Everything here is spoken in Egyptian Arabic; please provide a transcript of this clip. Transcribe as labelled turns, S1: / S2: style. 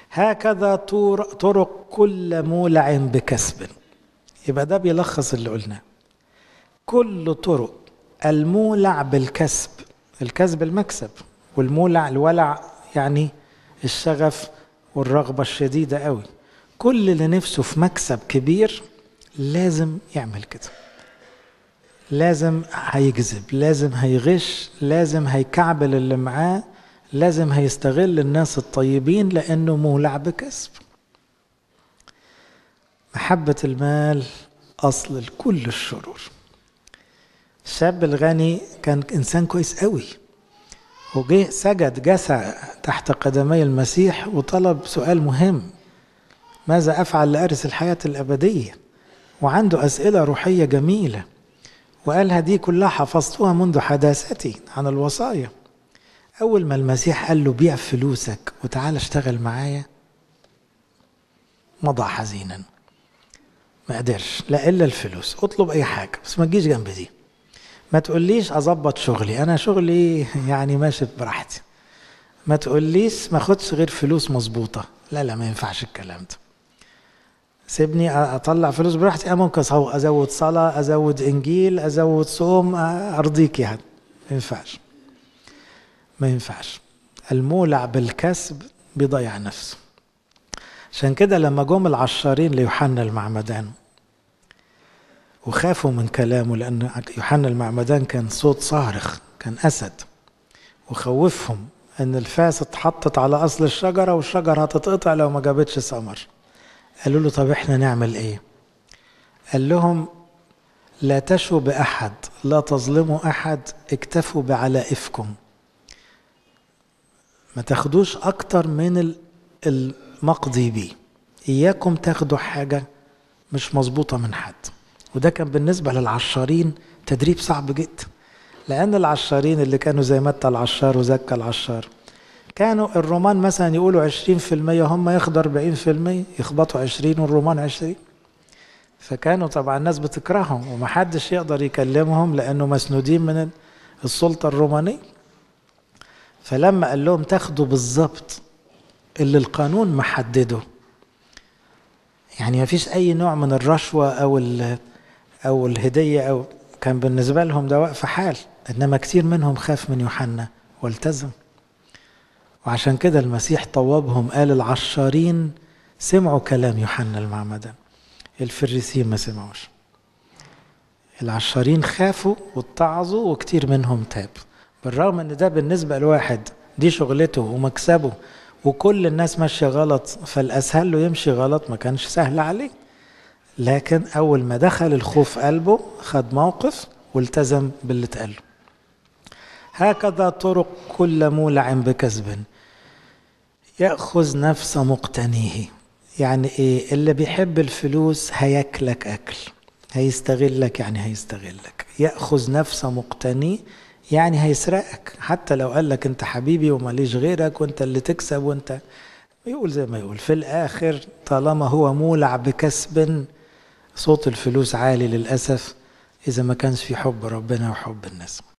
S1: هكذا طرق كل مولع بكسب يبقى ده بيلخص اللي قلناه كل طرق المولع بالكسب الكسب المكسب والمولع الولع يعني الشغف والرغبة الشديدة قوي كل اللي نفسه في مكسب كبير لازم يعمل كده لازم هيكذب لازم هيغش لازم هيكعبل اللي معاه لازم هيستغل الناس الطيبين لأنه مولع بكسب محبة المال أصل لكل الشرور الشاب الغني كان إنسان كويس قوي وجه سجد جسع تحت قدمي المسيح وطلب سؤال مهم ماذا أفعل لأرث الحياة الأبدية وعنده أسئلة روحية جميلة وقالها دي كلها حفظتها منذ حداثتي عن الوصايا أول ما المسيح قال له بيع فلوسك وتعال اشتغل معايا مضى حزينا ما قدرش لا إلا الفلوس اطلب أي حاجة بس ما تجيش جنب دي ما تقوليش أظبط شغلي أنا شغلي يعني ماشي براحتي ما تقوليش ما اخدش غير فلوس مظبوطة لا لا ما ينفعش الكلام ده سيبني اطلع فلوس براحتي انا ممكن ازود صلاه ازود انجيل ازود صوم ارضيك يعني ما ينفعش ما ينفعش المولع بالكسب بيضيع نفسه عشان كده لما جم العشارين ليوحنا المعمدان وخافوا من كلامه لان يوحنا المعمدان كان صوت صارخ كان اسد وخوفهم ان الفاس اتحطت على اصل الشجره والشجره هتتقطع لو ما جابتش ثمر قالوا له طب احنا نعمل ايه قال لهم لا تشوا باحد لا تظلموا احد اكتفوا بعلائفكم ما تاخدوش اكتر من المقضي بيه اياكم تاخدوا حاجه مش مظبوطه من حد وده كان بالنسبه للعشارين تدريب صعب جدا لان العشارين اللي كانوا زي متى العشار وزكى العشار كانوا الرومان مثلا يقولوا عشرين في المية هم ياخدوا أربعين في المية يخبطوا عشرين والرومان عشرين فكانوا طبعا الناس بتكرههم ومحدش يقدر يكلمهم لأنه مسنودين من السلطة الرومانية فلما قال لهم تاخدوا بالظبط اللي القانون محدده يعني ما فيش أي نوع من الرشوة أو أو الهدية أو كان بالنسبة لهم ده وقف حال إنما كتير منهم خاف من يوحنا والتزم وعشان كده المسيح طوبهم قال العشارين سمعوا كلام يوحنا المعمدان الفريسيين ما سمعوش العشارين خافوا واتعظوا وكتير منهم تاب بالرغم ان ده بالنسبة لواحد دي شغلته ومكسبه وكل الناس ماشية غلط فالأسهل له يمشي غلط ما كانش سهل عليه لكن أول ما دخل الخوف قلبه خد موقف والتزم باللي اتقال له هكذا طرق كل مولع بكسب يأخذ نفس مقتنيه يعني ايه اللي بيحب الفلوس هياكلك اكل هيستغلك يعني هيستغلك يأخذ نفس مقتنيه يعني هيسرقك حتى لو قال لك انت حبيبي وماليش غيرك وانت اللي تكسب وانت يقول زي ما يقول في الاخر طالما هو مولع بكسب صوت الفلوس عالي للاسف اذا ما كانش في حب ربنا وحب الناس